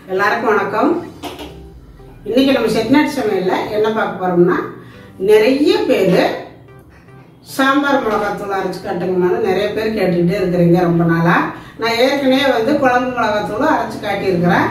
எல்லாருக்கும் வணக்கம் இன்னைக்கு நம்ம செட்நாட் சமையல்ல என்ன பார்க்க போறோம்னா நிறைய பேர் சாம்பார் மிளகாத்தூள் அரைச்சு காட்டுங்கன்னு நிறைய பேர் கேட்டுக்கிட்டே இருக்கிறீங்க ரொம்ப நாளா நான் ஏற்கனவே வந்து குழம்பு மிளகாத்தூள் அரைச்சு காட்டியிருக்கிறேன்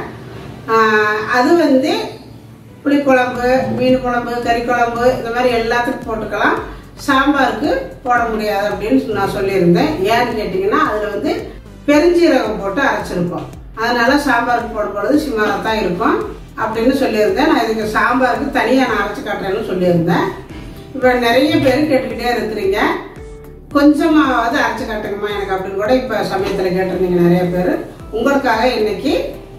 ஆஹ் அது வந்து புளிக்குழம்பு மீன் குழம்பு கறி குழம்பு இந்த மாதிரி எல்லாத்துக்கும் போட்டுக்கலாம் சாம்பாருக்கு போட முடியாது அப்படின்னு நான் சொல்லியிருந்தேன் ஏன்னு கேட்டிங்கன்னா அதில் வந்து பெருஞ்சீரகம் போட்டு அரைச்சிருப்போம் அதனால சாம்பாருக்கு போடும்பொழுது சிம்மராக தான் இருக்கும் அப்படின்னு சொல்லியிருந்தேன் நான் இதுக்கு சாம்பாருக்கு தனியாக நான் அரைச்சி காட்டுறேன்னு சொல்லியிருந்தேன் இப்போ நிறைய பேர் கேட்டுக்கிட்டே இருக்கிறீங்க கொஞ்சமாவது அரைச்சி காட்டுங்கம்மா எனக்கு அப்படின்னு கூட இப்போ சமயத்தில் கேட்டிருந்தீங்க நிறைய பேர் உங்களுக்காக இன்னைக்கு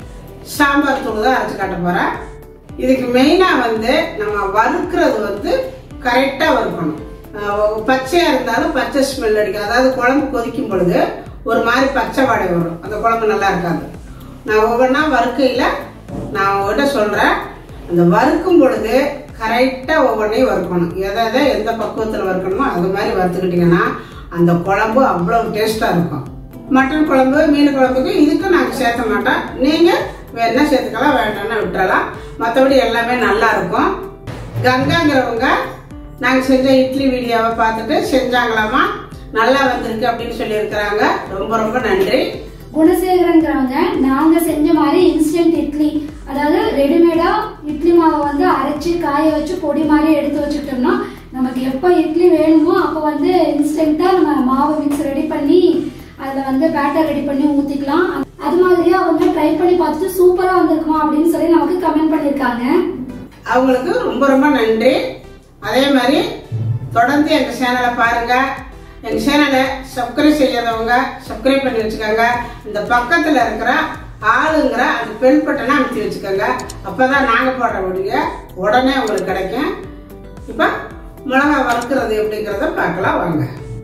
சாம்பார் தூள் தான் அரைச்சி காட்ட போகிறேன் இதுக்கு மெயினாக வந்து நம்ம வறுக்கிறது வந்து கரெக்டாக வறுக்கணும் அஹ் பச்சையாக இருந்தாலும் பச்சை ஸ்மெல் அடிக்கும் அதாவது குழம்பு கொதிக்கும் பொழுது ஒரு மாதிரி பச்சை வாடை வரும் அந்த குழம்பு நல்லா இருக்காது நான் ஒவ்வொன்றா வறுக்கையில் நான் உங்கள்கிட்ட சொல்கிறேன் அந்த வறுக்கும் பொழுது கரெக்டாக ஒவ்வொன்றையும் வறுக்கணும் எதை எதை எந்த பக்குவத்தில் வறுக்கணுமோ அது மாதிரி வறுத்துக்கிட்டிங்கன்னா அந்த குழம்பு அவ்வளோ டேஸ்ட்டாக இருக்கும் மட்டன் குழம்பு மீன் குழம்புக்கு இதுக்கும் நாங்கள் சேர்த்த மாட்டோம் நீங்கள் வேணா சேர்த்துக்கலாம் வேண்டாம்னா விட்டுறலாம் மற்றபடி எல்லாமே நல்லா இருக்கும் கங்காங்கிறவங்க நாங்கள் செஞ்ச இட்லி வீடியோவை பார்த்துட்டு செஞ்சாங்களாமா நல்லா வந்திருக்கு அப்படின்னு சொல்லியிருக்கிறாங்க ரொம்ப ரொம்ப நன்றி குணசேகரங்கிறவங்க நாங்க செஞ்ச மாதிரி இன்ஸ்டன்ட் இட்லி அதாவது ரெடிமேடா இட்லி மாவை வந்து அரைச்சு காய வச்சு பொடி மாதிரி எடுத்து வச்சுக்கிட்டோம்னா நமக்கு எப்போ இட்லி வேணுமோ அப்போ வந்து இன்ஸ்டன்ட்டா நம்ம மாவு மிக்ஸ் ரெடி பண்ணி அதுல வந்து பேட்டர் ரெடி பண்ணி ஊத்திக்கலாம் அது மாதிரியே அவங்க ட்ரை பண்ணி பார்த்துட்டு சூப்பரா வந்திருக்குமா அப்படின்னு சொல்லி நமக்கு கமெண்ட் பண்ணிருக்காங்க அவங்களுக்கு ரொம்ப ரொம்ப நன்றி அதே மாதிரி தொடர்ந்து எங்கள் சேனலை பாருங்க எங்கள் சேனலை சப்ஸ்கிரைப் செய்யாதவங்க சப்ஸ்கிரைப் பண்ணி வச்சுக்கோங்க இந்த பக்கத்தில் இருக்கிற ஆளுங்கிற அந்த பெல் பட்டனை அமுத்தி வச்சுக்கோங்க அப்போ தான் நாங்கள் போடுற வீடியோ உடனே உங்களுக்கு கிடைக்கும் இப்போ மிளகா வறுக்கிறது எப்படிங்கிறத பார்க்கலாம் வாங்க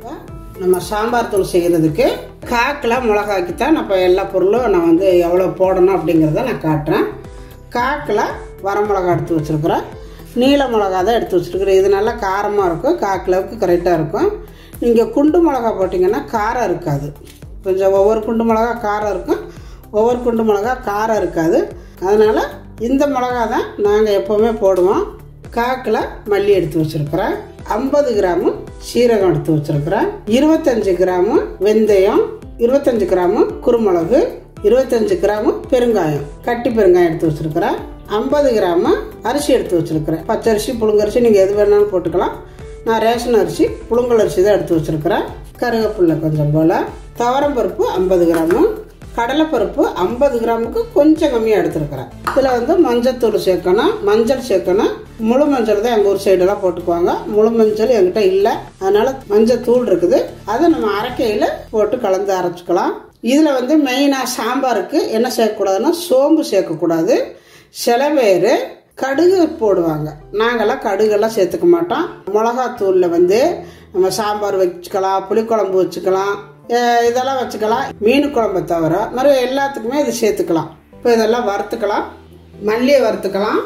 நம்ம சாம்பார் தூள் செய்கிறதுக்கு காக்கில் மிளகாய்க்கு தான் நான் இப்போ எல்லா பொருளும் நான் வந்து எவ்வளோ போடணும் அப்படிங்கிறத நான் காட்டுறேன் காக்கில் வரமிளகா எடுத்து வச்சுருக்குறேன் நீல மிளகா தான் எடுத்து வச்சுருக்குறேன் இது நல்லா காரமாக இருக்கும் காக்கிலவுக்கு கரெக்டாக இருக்கும் நீங்கள் குண்டு மிளகா போட்டிங்கன்னா காரம் இருக்காது கொஞ்சம் ஒவ்வொரு குண்டு மிளகா காரம் இருக்கும் ஒவ்வொரு குண்டு மிளகா காரம் இருக்காது அதனால் இந்த மிளகா தான் நாங்கள் எப்போவுமே போடுவோம் காக்கில் மல்லி எடுத்து வச்சுருக்குறேன் ஐம்பது கிராமு சீரகம் எடுத்து வச்சுருக்குறேன் இருபத்தஞ்சு கிராமு வெந்தயம் இருபத்தஞ்சு கிராமு குருமிளகு இருபத்தஞ்சு கிராமு பெருங்காயம் கட்டி பெருங்காயம் எடுத்து வச்சுருக்குறேன் ஐம்பது கிராமு அரிசி எடுத்து வச்சுருக்குறேன் பச்சரிசி புழுங்கரிசி நீங்கள் எது வேணாலும் போட்டுக்கலாம் நான் ரேஷன் அரிசி புழுங்கல் அரிசி தான் எடுத்து வச்சுருக்குறேன் கருவேப்பில்லை கொஞ்சம் போல் துவரம்பருப்பு ஐம்பது கிராமு கடலைப்பருப்பு ஐம்பது கிராமுக்கு கொஞ்சம் கம்மியாக எடுத்துருக்கிறேன் இதில் வந்து மஞ்சத்தூள் சேர்க்கணும் மஞ்சள் சேர்க்கணும் முழு மஞ்சள் தான் எங்கள் ஊர் சைடெல்லாம் போட்டுக்குவாங்க முழு மஞ்சள் என்கிட்ட இல்லை அதனால மஞ்சள் தூள் இருக்குது அதை நம்ம அரைக்கையில் போட்டு கலந்து அரைச்சிக்கலாம் இதில் வந்து மெயினாக சாம்பாருக்கு என்ன சேர்க்கக்கூடாதுன்னா சோம்பு சேர்க்கக்கூடாது சில பேர் கடுகு போடுவாங்க நாங்கள்லாம் கடுகெல்லாம் சேர்த்துக்க மாட்டோம் மிளகாத்தூளில் வந்து நம்ம சாம்பார் வச்சுக்கலாம் புளிக்குழம்பு வச்சுக்கலாம் அஹ் இதெல்லாம் வச்சுக்கலாம் மீன் குழம்பை தவிர மாதிரி எல்லாத்துக்குமே இது சேர்த்துக்கலாம் இப்போ இதெல்லாம் வறுத்துக்கலாம் மல்லியை வறுத்துக்கலாம்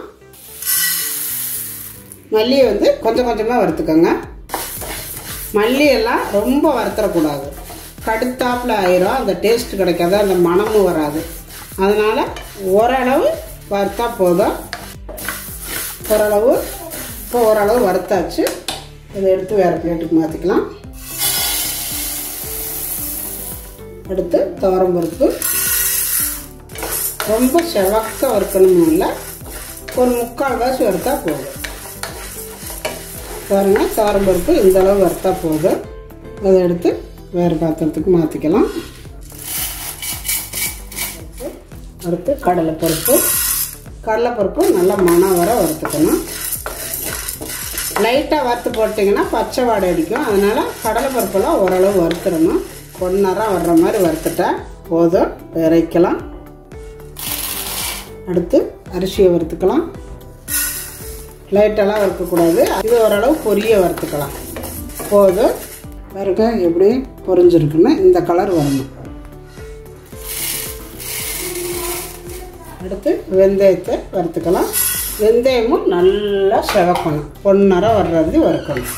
மல்லியை வந்து கொஞ்சம் கொஞ்சமாக வறுத்துக்கோங்க மல்லியெல்லாம் ரொம்ப வறுத்துறக்கூடாது கடுத்தாப்புல ஆயிரும் அந்த டேஸ்ட் கிடைக்காது அந்த மணமும் வராது அதனால் ஓரளவு வறுத்தா போதும் ஓரளவு இப்போ ஓரளவு வறுத்தாச்சு இதை எடுத்து வேறு பிளேட்டுக்கு மாற்றிக்கலாம் அடுத்து துவரம்பருப்பு ரொம்ப செவக்க வறுக்கணும் இல்லை ஒரு முக்கால் வாசி வறுத்தா போதும் பாருங்க துவரம்பருப்பு இந்த அளவு வறுத்தா போதும் அதை எடுத்து வேறு பாத்திரத்துக்கு மாற்றிக்கலாம் அடுத்து கடலைப்பருப்பு கடலைப்பருப்பு நல்லா மணம் வர வறுத்துக்கணும் லைட்டாக வறுத்து போட்டிங்கன்னா பச்சை வாடை அடிக்கும் அதனால் கடலைப்பருப்பெல்லாம் ஓரளவு வறுத்துடணும் பொன்னராக வர்ற மாதிரி வறுத்துட்டா போதும் இறைக்கலாம் அடுத்து அரிசியை வறுத்துக்கலாம் லைட்டெல்லாம் வறுக்கக்கூடாது இது ஓரளவு பொரிய வறுத்துக்கலாம் போதும் பாருங்க எப்படி பொரிஞ்சிருக்குன்னு இந்த கலர் வரணும் அடுத்து வெந்தயத்தை வறுத்துக்கலாம் வெந்தயமும் நல்லா செவக்கணும் பொன்னரம் வர்றது வறுக்கணும்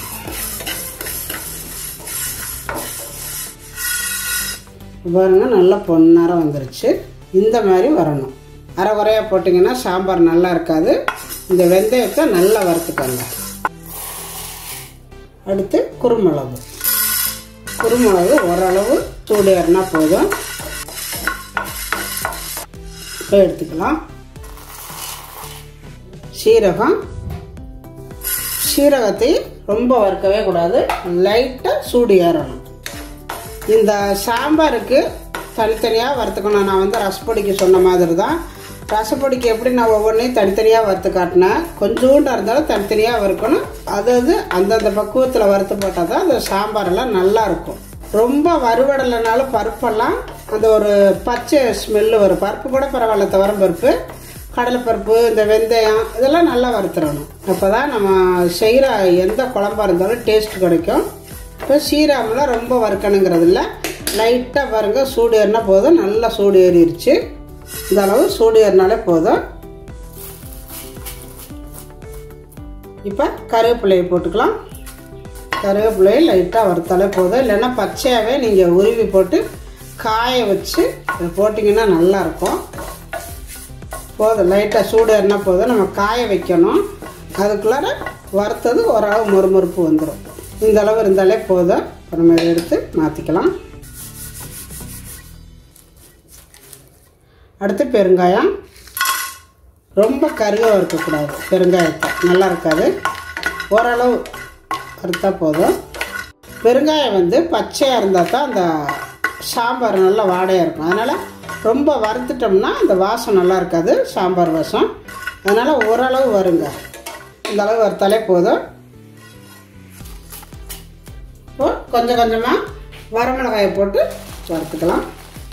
பாருங்க நல்லா பொன்னரம் வந்துருச்சு இந்த மாதிரி வரணும் அரை குறையாக போட்டிங்கன்னா சாம்பார் நல்லா இருக்காது இந்த வெந்தயத்தை நல்லா வறுத்துக்கோங்க அடுத்து குருமிளகு குருமிளகு ஓரளவு சூடு ஏறினா போதும் இப்போ எடுத்துக்கலாம் சீரகம் சீரகத்தை ரொம்ப வறுக்கவே கூடாது லைட்டாக சூடு ஏறணும் இந்த சாம்பாருக்கு தனித்தனியாக வறுத்துக்கணும் நான் வந்து ரசப்பொடிக்கு சொன்ன மாதிரி தான் ரசப்பொடிக்கு எப்படி நான் ஒவ்வொன்றையும் தனித்தனியாக வறுத்து காட்டினேன் கொஞ்சோண்டு இருந்தாலும் தனித்தனியாக வறுக்கணும் அதாவது அந்தந்த பக்குவத்தில் வறுத்து போட்டால் தான் அந்த சாம்பாரெல்லாம் நல்லா இருக்கும் ரொம்ப வறுவடலைனாலும் பருப்பெல்லாம் அந்த ஒரு பச்சை ஸ்மெல்லு வரும் பருப்பு கூட பரவாயில்ல துவரம் பருப்பு கடலைப்பருப்பு இந்த வெந்தயம் இதெல்லாம் நல்லா வறுத்துடணும் அப்போ தான் நம்ம செய்கிற எந்த குழம்பா இருந்தாலும் டேஸ்ட் கிடைக்கும் இப்போ சீரகம்லாம் ரொம்ப வறுக்கணுங்கிறது இல்லை லைட்டாக பாருங்க சூடு ஏறினா போதும் நல்லா சூடு ஏறிடுச்சு இந்த அளவு சூடு ஏறினாலே போதும் இப்போ கருவேப்பிலையை போட்டுக்கலாம் கருவேப்பிலையை லைட்டாக வறுத்தாலே போதும் இல்லைன்னா பச்சையாகவே நீங்கள் உருவி போட்டு காய வச்சு இதை போட்டிங்கன்னா நல்லாயிருக்கும் போதும் லைட்டாக சூடு ஏறினா போதும் நம்ம காய வைக்கணும் அதுக்குள்ளார வறுத்தது ஓரளவு மொறுமொறுப்பு வந்துடும் இந்த அளவு இருந்தாலே போதும் இப்போ நம்ம இதை எடுத்து மாற்றிக்கலாம் அடுத்து பெருங்காயம் ரொம்ப கருக இருக்கக்கூடாது பெருங்காயத்தை நல்லா இருக்காது ஓரளவு வறுத்தா போதும் பெருங்காயம் வந்து பச்சையாக இருந்தால் தான் அந்த சாம்பார் நல்லா வாடையாக இருக்கும் அதனால் ரொம்ப வறுத்துட்டோம்னா அந்த வாசம் நல்லா இருக்காது சாம்பார் வாசம் அதனால் ஓரளவு வருங்க இந்த அளவு வறுத்தாலே போதும் இப்போ கொஞ்சம் கொஞ்சமாக வரமிளகாயை போட்டு வறுத்துக்கலாம்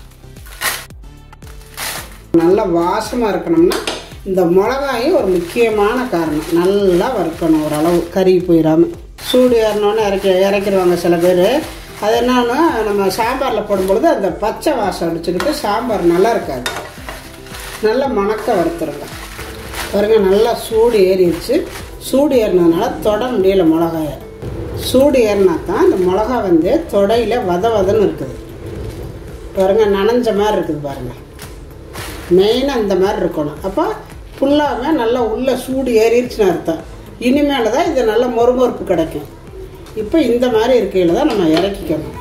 நல்லா வாசமாக இருக்கணும்னா இந்த மிளகாயும் ஒரு முக்கியமான காரணம் நல்லா வறுக்கணும் ஓரளவு கறி போயிடாமல் சூடு ஏறினோன்னு இறக்கி இறக்கிடுவாங்க சில பேர் அது என்னன்னா நம்ம சாம்பாரில் போடும்பொழுது அந்த பச்சை வாசம் அடிச்சுக்கிட்டு சாம்பார் நல்லா இருக்காது நல்லா மணக்க வறுத்துருங்க பாருங்க நல்லா சூடு ஏறிடுச்சு சூடு ஏறினதுனால தொட முடியல மிளகாய சூடு ஏறினா தான் இந்த மிளகா வந்து தொடையில் வத வதன்னு இருக்குது பாருங்க நனைஞ்ச மாதிரி இருக்குது பாருங்க மெயினாக இந்த மாதிரி இருக்கணும் அப்போ ஃபுல்லாமே நல்லா உள்ள சூடு ஏறிடுச்சுன்னு அர்த்தம் இனிமேல் தான் இது நல்ல மொறுமொறுப்பு கிடைக்கும் இப்போ இந்த மாதிரி இருக்கையில் தான் நம்ம இறக்கிக்கணும்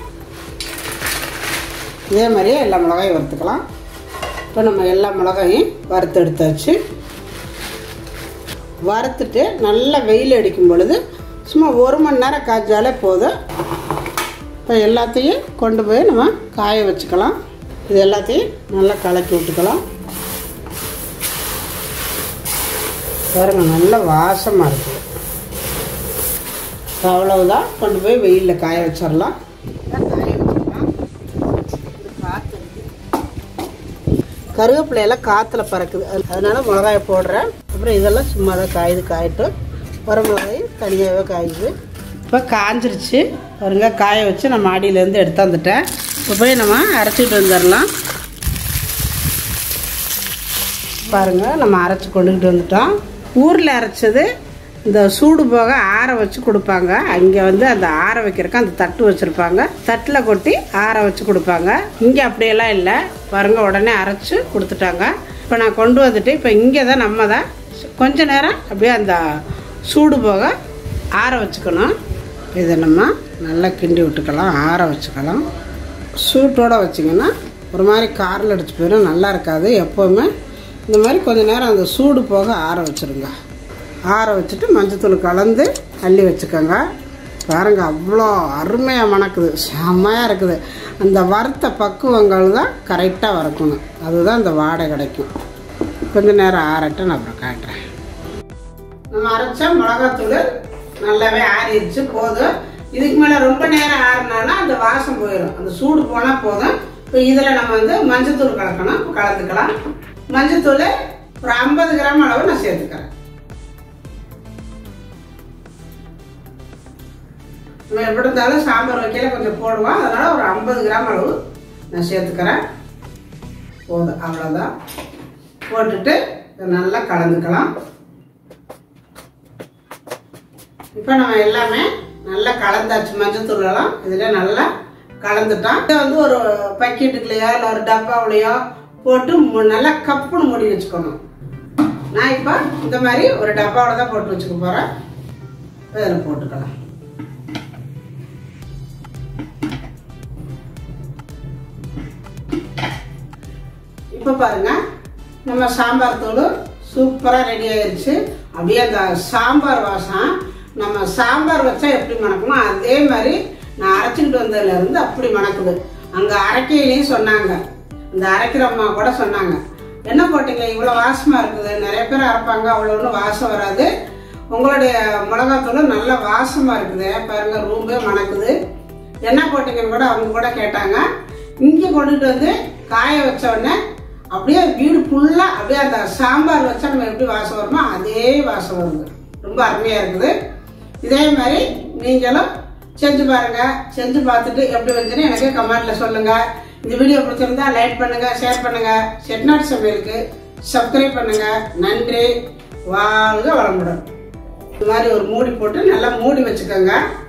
இதே மாதிரியே எல்லா மிளகாயும் வறுத்துக்கலாம் இப்போ நம்ம எல்லா மிளகாயும் வறுத்து எடுத்தாச்சு வறுத்துட்டு நல்லா வெயில் அடிக்கும் பொழுது சும்மா ஒரு மணி நேரம் காய்ச்சாலே போதும் இப்போ எல்லாத்தையும் கொண்டு போய் நம்ம காய வச்சுக்கலாம் இது எல்லாத்தையும் நல்லா கலக்கி விட்டுக்கலாம் பாருங்க நல்ல வாசமாக இருக்குது அவ்வளவுதான் கொண்டு போய் வெயிலில் காய வச்சிடலாம் காய வச்சிடலாம் இது காற்று கருவேப்பிலையெல்லாம் காற்றுல பறக்குது அது- அதனால மிளகாயை போடுறேன் அப்புறம் இதெல்லாம் சும்மா தான் காயுது காயட்டும் வர மிளகாய் தனியாகவே காயுது இப்போ காஞ்சிருச்சு பாருங்க காய வச்சு நான் மாடியிலேருந்து எடுத்தாந்துட்டேன் இப்போ போய் நம்ம அரைச்சிட்டு வந்துடலாம் பாருங்க நம்ம அரைச்சி கொண்டுக்கிட்டு வந்துட்டோம் ஊரில் அரைச்சது இந்த சூடு போக ஆற வச்சு கொடுப்பாங்க அங்கே வந்து அந்த ஆற வைக்கிறக்கு அந்த தட்டு வச்சுருப்பாங்க தட்டில் கொட்டி ஆற வச்சு கொடுப்பாங்க இங்கே அப்படியெல்லாம் இல்லை பாருங்க உடனே அரைச்சி கொடுத்துட்டாங்க இப்போ நான் கொண்டு வந்துட்டு இப்போ இங்கே தான் நம்ம தான் கொஞ்ச நேரம் அப்படியே அந்த சூடு போக ஆற வச்சுக்கணும் இதை நம்ம நல்லா கிண்டி விட்டுக்கலாம் ஆற வச்சுக்கலாம் சூட்டோடு வச்சிங்கன்னா ஒரு மாதிரி காரில் அடிச்சு போயிடும் நல்லா இருக்காது எப்போவுமே இந்த மாதிரி கொஞ்ச நேரம் அந்த சூடு போக ஆற வச்சுருங்க ஆற வச்சுட்டு மஞ்சத்தூள் கலந்து அள்ளி வச்சுக்கோங்க பாருங்க அவ்வளோ அருமையாக மணக்குது செம்மையாக இருக்குது அந்த வறுத்த பக்குவங்கள் தான் கரெக்டாக வறுக்கணும் அதுதான் இந்த வாடை கிடைக்கும் கொஞ்ச நேரம் ஆறட்டும் நான் அப்புறம் காட்டுறேன் நம்ம அரைச்ச மிளகாத்தூள் நல்லாவே ஆறிடுச்சு போதும் இதுக்கு மேலே ரொம்ப நேரம் ஆறினானா அந்த வாசம் போயிடும் அந்த சூடு போனால் போதும் இப்போ இதில் நம்ம வந்து மஞ்சத்தூள் கலக்கணும் இப்போ கலந்துக்கலாம் மஞ்சத்தூள் ஒரு ஐம்பது கிராம் அளவு நான் சேர்த்துக்கிறேன் நம்ம எப்படி இருந்தாலும் சாம்பார் வைக்கல கொஞ்சம் போடுவோம் அதனால ஒரு ஐம்பது கிராம் அளவு நான் சேர்த்துக்கிறேன் போதும் அவ்வளோதான் போட்டுட்டு இதை நல்லா கலந்துக்கலாம் இப்போ நம்ம எல்லாமே நல்லா கலந்தாச்சு மஞ்சத்தூள் எல்லாம் இதில் நல்லா கலந்துட்டோம் இதை வந்து ஒரு பக்கெட்டுக்குள்ளேயோ இல்லை ஒரு டப்பாவுலையோ போட்டு மு- நல்லா கப்புன்னு மூடி வச்சுக்கணும் நான் இப்போ இந்த மாதிரி ஒரு டப்பாவோட தான் போட்டு வச்சுக்க போகிறேன் இதில் போட்டுக்கலாம் இப்போ பாருங்க நம்ம சாம்பார் தூள் சூப்பராக ரெடி ஆயிருச்சு அப்படியே அந்த சாம்பார் வாசம் நம்ம சாம்பார் வச்சா எப்படி மணக்குமோ அதே மாதிரி நான் அரைச்சிக்கிட்டு வந்ததுல இருந்து அப்படி மணக்குது அங்கே அரைக்கையிலையும் சொன்னாங்க இந்த அரைக்கிற அம்மா கூட சொன்னாங்க என்ன போட்டீங்க இவ்வளோ வாசமாக இருக்குது நிறைய பேர் அரைப்பாங்க அவ்வளோ ஒன்றும் வாசம் வராது உங்களுடைய மிளகாத்தூள் நல்ல வாசமாக இருக்குது பாருங்க ரூம்பே மணக்குது என்ன போட்டீங்கன்னு கூட அவங்க கூட கேட்டாங்க இங்கே கொண்டுட்டு வந்து காய வச்ச உடனே அப்படியே வீடு ஃபுல்லாக அப்படியே அந்த சாம்பார் வச்சா நம்ம எப்படி வாசம் வருமோ அதே வாசம் வருது ரொம்ப அருமையாக இருக்குது இதே மாதிரி நீங்களும் செஞ்சு பாருங்க செஞ்சு பார்த்துட்டு எப்படி வந்துச்சுன்னு எனக்கு கமெண்ட்ல சொல்லுங்க இந்த வீடியோ பிடிச்சிருந்தா லைக் பண்ணுங்க ஷேர் பண்ணுங்க செட்நாட் சமையலுக்கு சப்ஸ்கிரைப் பண்ணுங்க நன்றி வாழ்க வளமுடன் இது மாதிரி ஒரு மூடி போட்டு நல்லா மூடி வச்சுக்கோங்க